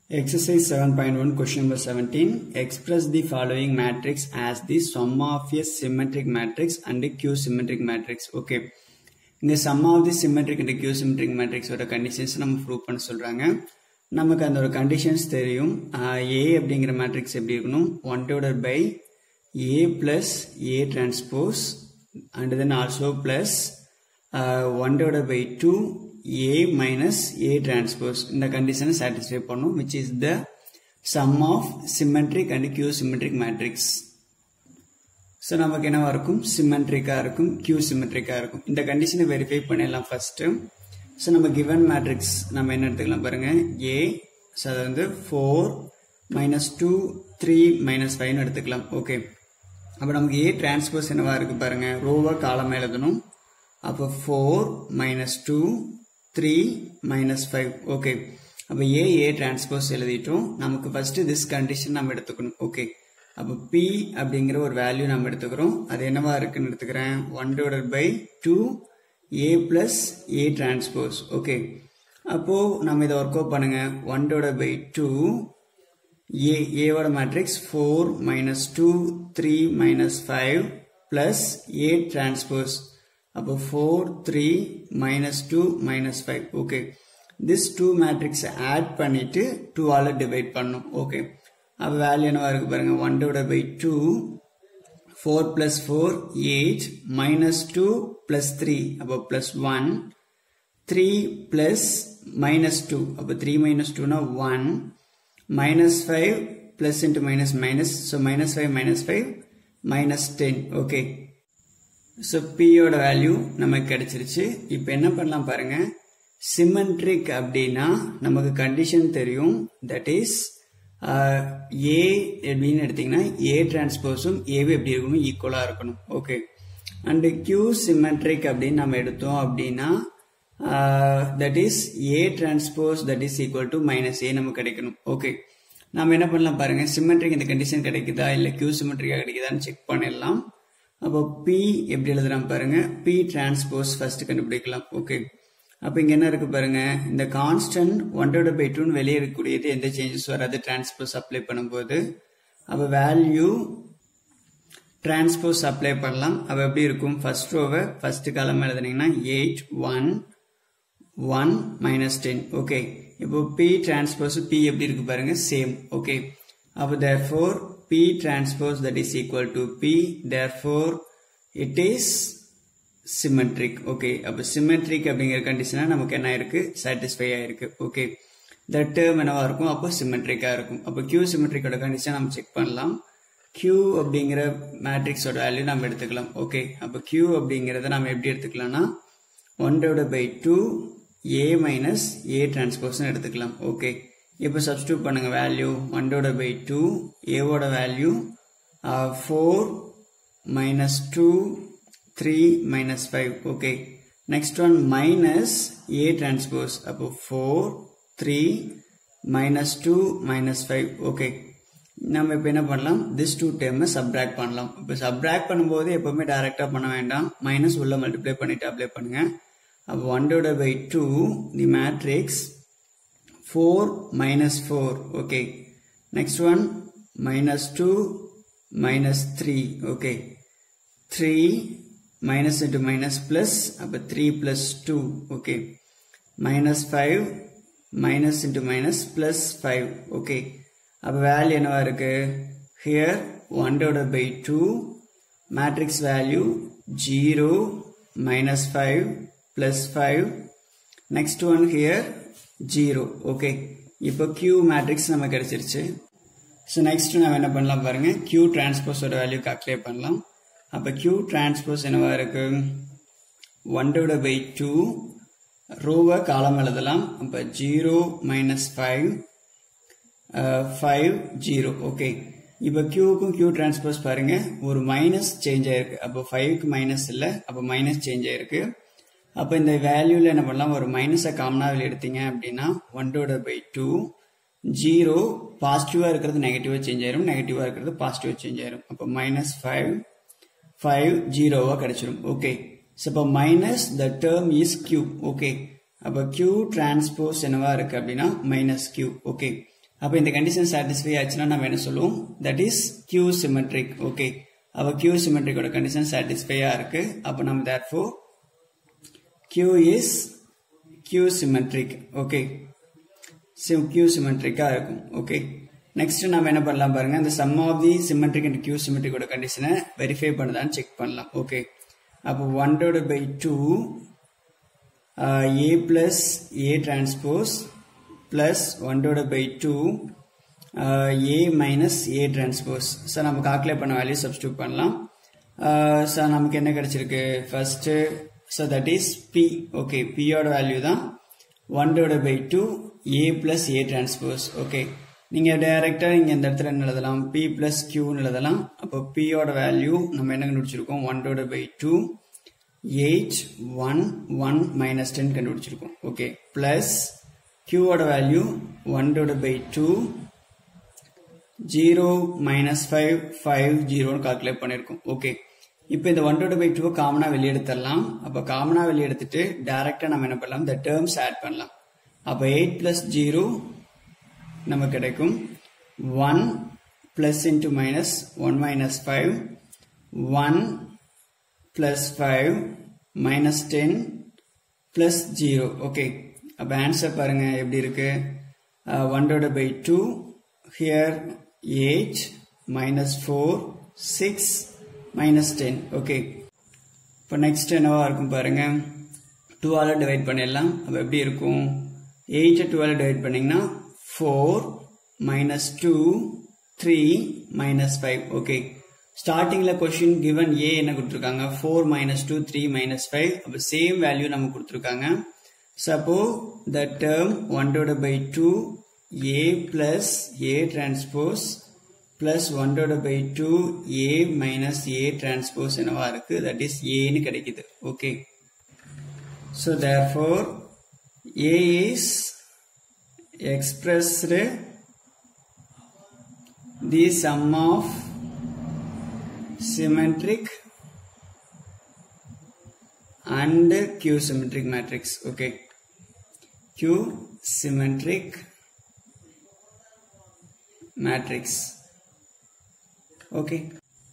Exercise 7.1 question number 17 express the following matrix as the sum of a symmetric matrix and a q symmetric matrix okay இங்க sum of the symmetric and q symmetric matrix ஓட conditions நம்ம prove பண்ண சொல்றாங்க நமக்கு அந்த ஒரு conditions தெரியும் ஆஹ் A அப்படிங்கிற matrix எப்படி இருக்கணும் 1 divided by A plus A transpose and then also plus uh, 1 divided by 2 A minus A transpose இந்த condition satisfy பண்ணும் which is the sum of symmetric and q symmetric matrix so நமக்கு என்னவா இருக்கும் சிமெட்ரிக்காக இருக்கும் Q சிமெட்ரிக்காக இருக்கும் இந்த கண்டிஷனை verify பண்ணிடலாம் ஃபர்ஸ்ட் ஸோ நம்ம கிவன் மேட்ரிக்ஸ் நம்ம என்ன எடுத்துக்கலாம் பாருங்க ஏ ஸோ அது வந்து four minus two three minus ஃபைவ்னு எடுத்துக்கலாம் ஓகே அப்போ நமக்கு ஏ டிரான்ஸ்போஸ் என்னவா இருக்கு பாருங்க ரோவா காலம் எழுதணும் அப்போ four minus two three minus five okay அப்போ ஏ ஏ டிரான்ஸ்போஸ் எழுதிட்டோம் நமக்கு ஃபர்ஸ்ட் திஸ் கண்டிஷன் நம்ம எடுத்துக்கணும் ஓகே அப்போ பி அப்படிங்கிற ஒரு வேல்யூ நம்ம எடுத்துக்கிறோம் அது என்னவா இருக்குன்னு எடுத்துக்கிறேன் one divided by two A plus A transpose okay அப்போ நம்ம இதை ஒர்க் அவுட் பண்ணுங்க one divided by two A ஏவோட matrix four minus two three minus five plus A transpose அப்போ four three minus two minus five okay this two matrix add பண்ணிட்டு two ஆல divide பண்ணும் okay அப்போ value என்னவா இருக்கு பாருங்க one divide by two four plus four eight minus two plus three அப்போ plus one three plus minus two அப்போ three minus டூனா one minus five plus into minus minus so minus five minus five minus ten okay so பியோட value நமக்கு கிடைச்சிருச்சு இப்போ என்ன பண்ணலாம் பாருங்க சிமெட்ரிக் அப்படின்னா நமக்கு கண்டிஷன் தெரியும் தட் இஸ் ஏ எப்படின்னு எடுத்தீங்கன்னா ஏ டிரான்ஸ்போஸும் ஏவும் எப்படி இருக்கணும் ஈக்குவலாக இருக்கணும் ஓகே அண்டு கியூ சிமெட்ரிக் அப்படின்னு நம்ம எடுத்தோம் அப்படின்னா that is A transpose that is equal to minus A நமக்கு கிடைக்கணும் ஓகே நம்ம என்ன பண்ணலாம் பாருங்க சிமெட்ரிக் இந்த கண்டிஷன் கிடைக்குதா இல்லை கியூ சிமெட்ரிக்கா கிடைக்குதான்னு செக் பண்ணிடலாம் அப்போ பி எப்படி எழுதுறான் பாருங்க பி டிரான்ஸ்போஸ் ஃபர்ஸ்ட் கண்டுபிடிக்கலாம் ஓகே அப்போ இங்கே என்ன இருக்கு பாருங்க இந்த கான்ஸ்டன்ட் ஒன்றோட பை டூன்னு வெளியே இருக்கக்கூடியது எந்த சேஞ்சஸ் வராது டிரான்ஸ்போஸ் அப்ளை பண்ணும்போது அப்போ வேல்யூ டிரான்ஸ்போஸ் அப்ளை பண்ணலாம் அப்போ எப்படி இருக்கும் ஃபர்ஸ்ட் ரோவை ஃபர்ஸ்ட் காலம் எழுதுனீங்கன்னா eight one one minus ten okay இப்போ பி டிரான்ஸ்போஸ் பி எப்படி இருக்கு பாருங்க சேம் ஓகே அப்போ therefore B transpose that is equal to B therefore it is symmetric okay அப்போ சிமெட்ரிக் அப்படிங்கிற கண்டிஷனா நமக்கு என்ன ஆயிருக்கு சாட்டிஸ்ஃபை ஆயிருக்கு ஓகே இந்த டேர்ம் என்னவா இருக்கும் அப்போ சிமெட்ரிக்கா இருக்கும் அப்போ கியூ சிமெட்ரிக்கோட கண்டிஷன் நம்ம செக் பண்ணலாம் கியூ அப்படிங்கிற மேட்ரிக்ஸோட வேல்யூ நம்ம எடுத்துக்கலாம் ஓகே அப்போ கியூ அப்படிங்கிறத நம்ம எப்படி எடுத்துக்கலாம்னா one divide by two A minus A transposition எடுத்துக்கலாம் ஓகே இப்போ சப்ஸ்டியூட் பண்ணுங்க value one divide by two ஏவோட value four minus two 3 minus 5 okay next one minus a transpose அப்போ 4 3 minus 2 minus 5 okay நம்ம இப்போ என்ன பண்ணலாம் this two term subtract பண்ணலாம் இப்போ subtract பண்ணும்போது எப்பவுமே டைரக்டா பண்ண வேண்டாம் மைனஸ் உள்ள மல்டிப்ளை பண்ணிட்டு அப்ளை பண்ணுங்க அப்போ one divide by two the matrix four minus four okay next one minus two minus three okay three minus into minus plus அப்ப 3 plus 2 okay minus 5 minus into minus plus 5 okay அப்ப value என்னவா இருக்கு here 1 divided by 2 matrix value 0 minus 5 plus 5 next one here 0 okay இப்போ Q matrix நம்ம கிடைச்சிருச்சு so next நம்ம என்ன பண்ணலாம் பாருங்க Q டிரான்ஸ்போஸோட வேல்யூ கால்குலேட் பண்ணலாம் அப்போ கியூ டிரான்ஸ்போஸ் என்னவா இருக்கு ஒன் டிவைட் பை டூ ரோவை காலம் எழுதலாம் அப்போ zero minus five five zero okay இப்போ கியூவுக்கும் கியூ டிரான்ஸ்போஸ் பாருங்க ஒரு மைனஸ் சேஞ்ச் ஆயிருக்கு அப்போ ஃபைவ்க்கு மைனஸ் இல்லை அப்போ மைனஸ் சேஞ்ச் ஆயிருக்கு அப்போ இந்த வேல்யூவில் என்ன பண்ணலாம் ஒரு மைனஸை காமனாக வெளியே எடுத்தீங்க அப்படின்னா one divide by two zero பாசிட்டிவாக இருக்கிறது நெகட்டிவாக சேஞ்ச் ஆயிரும் நெகட்டிவாக இருக்கிறது பாசிட்டிவாக சேஞ்ச் ஆயிரும் அப்போ மைனஸ் ஃபைவ் ஃபைவ் ஜீரோவாக கிடைச்சிரும் ஓகே ஸோ இப்போ minus the term is Q okay அப்போ கியூ டிரான்ஸ்போஸ் என்னவா இருக்கு அப்படின்னா மைனஸ் கியூ ஓகே அப்போ இந்த கண்டிஷன் சாட்டிஸ்ஃபை ஆச்சுன்னா நம்ம என்ன சொல்லுவோம் that is Q symmetric okay அப்போ கியூ சிமெட்ரிக்கோட கண்டிஷன் சாட்டிஸ்ஃபையா இருக்கு அப்போ நம்ம therefore Q is Q symmetric okay Q சிமெட்ரிக்கா இருக்கும் ஓகே நெக்ஸ்ட் நம்ம என்ன பண்ணலாம் பாருங்க இந்த sum of the symmetric and Q சிமெட்ரிக்கோட கண்டிஷனை வெரிஃபை பண்ணுதான்னு செக் பண்ணலாம் ஓகே அப்போ one divide by two A plus A transpose plus one divide by two A minus A transpose sir நம்ம கால்குலேட் பண்ண வேல்யூ சப்ஸ்டியூட் பண்ணலாம் சார் நமக்கு என்ன கிடைச்சிருக்கு first so that is B okay பியோட வேல்யூ தான் one divide by two A plus A transpose okay நீங்கள் டைரெக்டாக இங்கே இந்த இடத்துல என்ன எழுதலாம் பி பிளஸ் கியூன்னு எழுதலாம் அப்போ பியோட வேல்யூ நம்ம என்ன கண்டுபிடிச்சிருக்கோம் one divide by two eight one one minus ten கண்டுபிடிச்சிருக்கோம் ஓகே பிளஸ் கியூவோட value one divide by two zero minus five five ஜீரோன்னு கால்குலேட் பண்ணியிருக்கோம் ஓகே இப்போ இந்த ஒன் டிவைட் பை டூ காமனாக வெளியெடுத்துடலாம் அப்போ காமனாக வெளியெடுத்துட்டு டேரெக்டாக நம்ம என்ன பண்ணலாம் இந்த டேர்ம்ஸ் ஆட் பண்ணலாம் அப்போ எயிட் பிளஸ் ஜீரோ நமக்கு கிடைக்கும் one plus into minus one minus five one plus five minus ten plus zero okay அப்போ ஆன்சர் பாருங்க எப்படி இருக்கு one divide by two here eight minus four six minus ten okay இப்போ next என்னவா இருக்கும் பாருங்க டூவால் டிவைட் பண்ணிடலாம் அப்போ எப்படி இருக்கும் எயிட்டை டூவால் டிவைட் பண்ணிங்கன்னா four minus two three minus five okay ஸ்டார்டிங்கில் கொஷின் கிவன் ஏ என்ன கொடுத்துருக்காங்க four minus two three minus five அப்போ சேம் வேல்யூ நம்ம கொடுத்துருக்காங்க suppose the term one divide by two A plus A transpose plus one divide by two A minus A transpose என்னவா இருக்கு that is ஏன்னு கிடைக்குது okay so therefore A is expressed the sum of symmetric and q symmetric matrix okay q symmetric matrix okay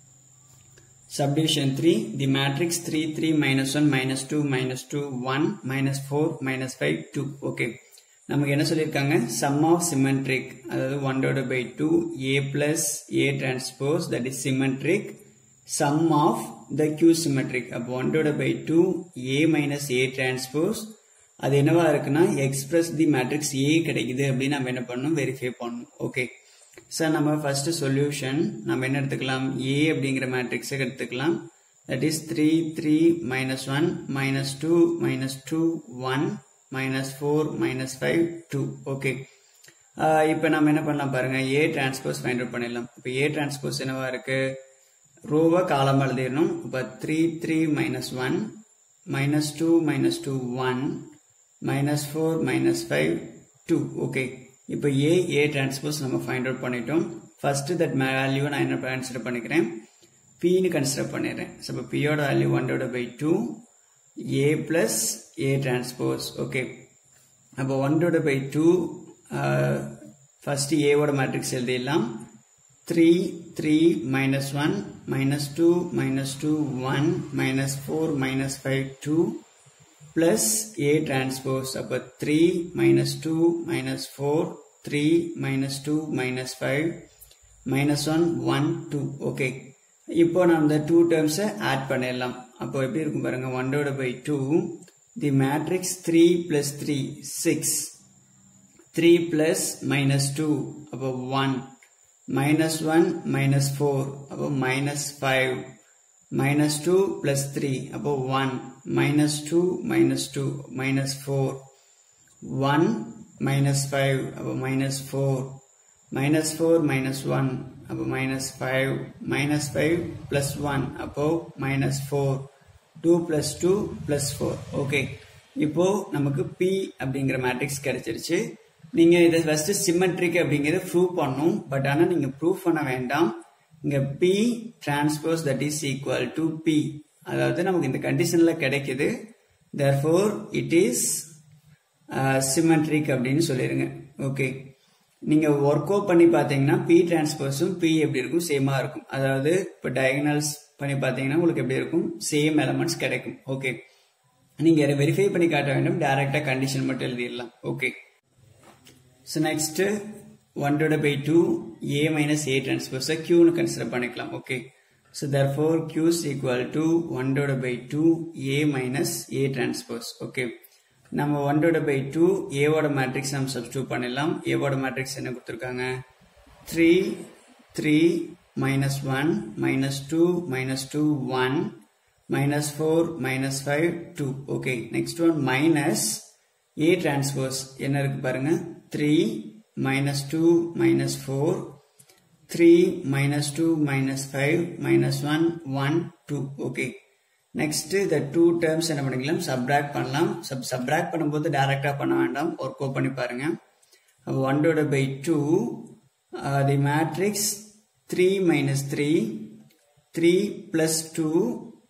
subdivision 3 the matrix 3 3 minus 1 minus 2 minus 2 1 minus 4 minus 5 2 okay நமக்கு என்ன சொல்லியிருக்காங்க sum of symmetric அதாவது one divide by two A plus A transpose that is symmetric sum of the Q symmetric அப்போ one divide by two A minus A transpose அது என்னவா இருக்குன்னா express the matrix A கிடைக்குது அப்படின்னு நம்ம என்ன பண்ணணும் வெரிஃபை பண்ணணும் ஓகே சார் நம்ம ஃபர்ஸ்ட் சொல்யூஷன் நம்ம என்ன எடுத்துக்கலாம் ஏ அப்படிங்கிற மேட்ரிக்ஸை எடுத்துக்கலாம் that is three three minus one minus two minus two one minus four minus five two okay இப்போ நம்ம என்ன பண்ணலாம் பாருங்க ஏ டிரான்ஸ்போஸ் ஃபைண்ட் அவுட் பண்ணிடலாம் இப்போ ஏ டிரான்ஸ்போஸ் என்னவா இருக்கு ரோவை காலம் எழுதிடணும் இப்போ three three minus one minus two minus two one minus four minus five two okay இப்போ ஏ ஏ டிரான்ஸ்போஸ் நம்ம ஃபைண்ட் அவுட் பண்ணிட்டோம் ஃபர்ஸ்ட் தட் வேல்யூவை நான் என்ன கன்சிடர் பண்ணிக்கிறேன் பின்னு கன்சிடர் பண்ணிடுறேன் ஸோ இப்போ பியோட value one divide by two a plus a transpose okay அப்போ one divide by two first ஏவோட மேட்ரிக்ஸ் எழுதிடலாம் three three minus one minus two minus two one minus four minus five two plus A transpose அப்போ three minus two minus four three minus two minus five minus one one two okay இப்போ நம்ம இந்த two டேர்ம்ஸை add பண்ணிடலாம் அப்போ எப்படி இருக்கும் பாருங்க one divide by two the matrix three plus three six three plus minus two அப்போ one minus one minus four அப்போ minus five minus two plus three அப்போ one minus two minus two minus four one minus five அப்போ minus four minus four minus one அப்போ minus five minus five plus one அப்போ minus four two plus two plus four okay இப்போ நமக்கு B அப்படிங்கிற matrix கிடைச்சிருச்சு நீங்க இதை first symmetric அப்படிங்கறத ப்ரூவ் பண்ணும் பட் ஆனா நீங்க ப்ரூவ் பண்ண வேண்டாம் இங்க B transpose that is equal to B அதாவது நமக்கு இந்த கண்டிஷன்ல கிடைக்குது தேர்ஃபோர் இட் இஸ் சிமெட்ரிக் அப்படின்னு சொல்லிருங்க ஓகே நீங்கள் ஒர்க் அவுட் பண்ணி பார்த்தீங்கன்னா பி டிரான்ஸ்போஸும் பி எப்படி இருக்கும் சேமாக இருக்கும் அதாவது இப்போ டயகனல்ஸ் பண்ணி பார்த்தீங்கன்னா உங்களுக்கு எப்படி இருக்கும் சேம் எலமெண்ட்ஸ் கிடைக்கும் ஓகே நீங்கள் வெரிஃபை பண்ணி காட்ட வேண்டும் டைரெக்டாக கண்டிஷன் மட்டும் எழுதிடலாம் okay so next one divide by two A minus A டிரான்ஸ்போஸை க்யூன்னு கன்சிடர் பண்ணிக்கலாம் okay so therefore Q's equal to one divide by two A minus A transpose okay நம்ம ஒன் டிவைட் பை டூ ஏவோட matrix நம்ம substitute பண்ணிடலாம் ஏவோட matrix என்ன கொடுத்துருக்காங்க three three minus one minus two minus two one minus 4 minus 5 2 okay next one minus a transpose என்ன இருக்கு பாருங்க 3 minus 2 minus 4 3 minus 2 minus 5 minus 1 1 2 okay next the two terms என்ன பண்ணிக்கலாம் subtract பண்ணலாம் sub subtract பண்ணும்போது டைரக்டா பண்ண வேண்டாம் ஒர்க் அவுட் பண்ணி பாருங்க 1 divided by 2 uh, the matrix 3 minus 3 3 plus 2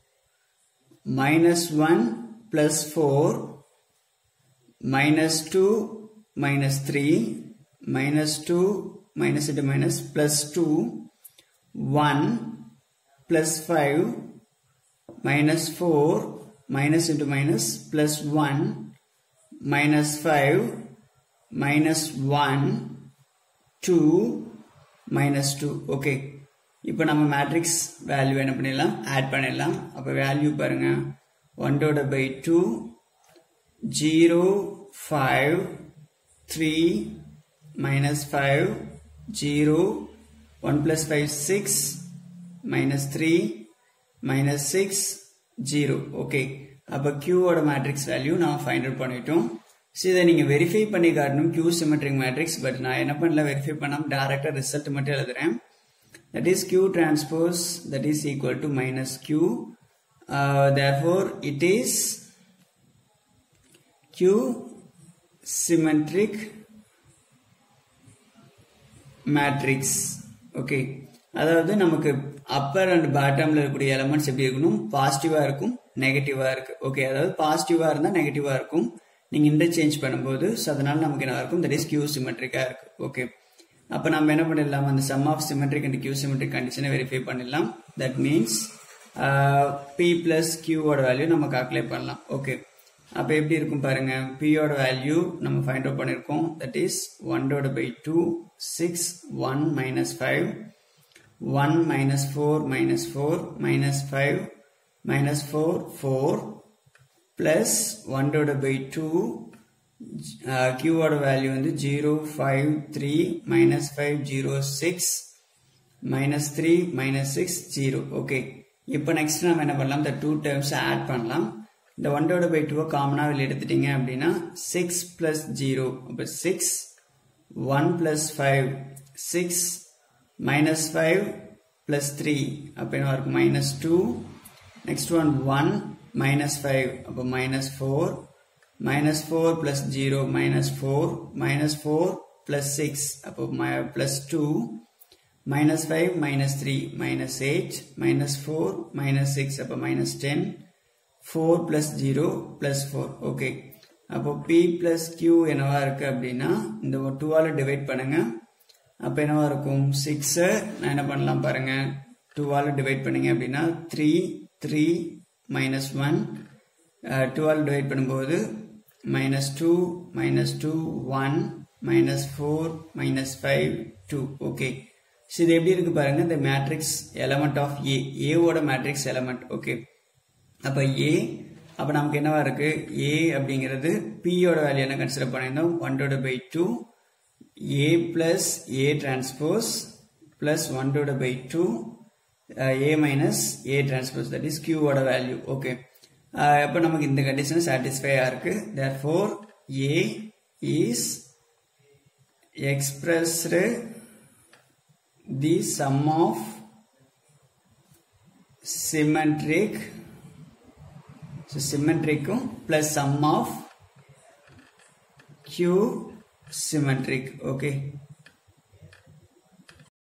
minus 1 plus 4 minus 2 minus 3 minus 2 minus into minus plus 2 1 plus 5 minus 4 minus into minus plus 1 minus 5 minus 1 2 minus 2 okay இப்போ நம்ம matrix value என்ன பண்ணிடலாம் ஆட் பண்ணிடலாம் அப்போ value பாருங்க ஒன்டோட by two zero five three minus five zero one plus five six minus three minus six zero okay அப்போ கியூவோட மேட்ரிக்ஸ் வேல்யூ நான் ஃபைண்ட் அவுட் பண்ணிட்டோம் ஸோ இதை நீங்கள் வெரிஃபை பண்ணி காட்டணும் கியூ சிமெட்ரிக் மேட்ரிக்ஸ் பட் நான் என்ன பண்ணல வெரிஃபை பண்ணாமல் டேரெக்டாக ரிசல்ட் மட்டும் எழுதுறேன் that is q transpose that is equal to minus q uh, therefore it is q symmetric matrix okay அதாவது நமக்கு அப்பர் அண்ட் பாட்டம்ல இருக்கக்கூடிய எலமெண்ட்ஸ் எப்படி இருக்கணும் பாசிட்டிவா இருக்கும் நெகட்டிவா இருக்கு ஓகே அதாவது பாசிட்டிவா இருந்தா நெகட்டிவா இருக்கும் நீங்க இன்டர்சேஞ்ச் பண்ணும்போது ஸோ அதனால நமக்கு என்ன இருக்கும் தட் இஸ் கியூ சிமெட்ரிக்கா இருக்கு ஓகே அப்போ நம்ம என்ன பண்ணிடலாம் அந்த sum of symmetric and skew symmetric கண்டிஷனை வெரிஃபை பண்ணிடலாம் தட் மீன்ஸ் பி பிளஸ் கியூவோட வேல்யூ நம்ம கால்குலேட் பண்ணலாம் ஓகே அப்போ எப்படி இருக்கும் பாருங்க பியோட வேல்யூ நம்ம ஃபைண்ட் அவுட் பண்ணியிருக்கோம் தட் இஸ் ஒன் டோட by two six one minus five one minus four minus four minus five minus four four plus one டோட பை டூ கியூவோட வேல்யூ வந்து zero five three minus five zero six minus three minus six zero okay இப்போ next நம்ம என்ன பண்ணலாம் இந்த two terms add பண்ணலாம் இந்த ஒன்டோட பை டூவை காமனாக வெளியே எடுத்துட்டீங்க அப்படின்னா சிக்ஸ் பிளஸ் ஜீரோ அப்போ six one plus five six minus five plus three அப்போ என்ன இருக்கும் minus two next one one minus five அப்போ minus four minus 4 plus 0 minus 4 minus 4 plus 6 அப்போ plus 2 minus 5 minus 3 minus 8 minus 4 minus 6 அப்போ minus 10 4 plus 0 plus 4 okay அப்போ p plus q என்னவா இருக்கு அப்படின்னா இந்த 2 ஆல டிவைட் பண்ணுங்க அப்போ என்னவா இருக்கும் 6 நான் என்ன பண்ணலாம் பாருங்க 2 ஆல டிவைட் பண்ணீங்க அப்படின்னா 3 3 minus 1 12 டிவைட் பண்ணும்போது minus 2 minus 2 1 minus 4 minus 5 2 okay so இது எப்படி இருக்கு பாருங்க இந்த மேட்ரிக்ஸ் எலமெண்ட் ஆஃப் ஏ ஏவோட மேட்ரிக்ஸ் எலமெண்ட் ஓகே அப்போ ஏ அப்போ நமக்கு என்னவா இருக்கு ஏ அப்படிங்கிறது பியோட வேல்யூ என்ன கன்சிடர் பண்ணியிருந்தோம் ஒன் டோட by two A plus A transpose plus one டோட by two A minus A transpose that is கியூவோட வேல்யூ ஓகே அப்போ நமக்கு இந்த கண்டிஷன் சாட்டிஸ்ஃபை இருக்கு therefore A is expressed the sum of symmetric சிமெட்ரிக்கும் plus sum of skew symmetric okay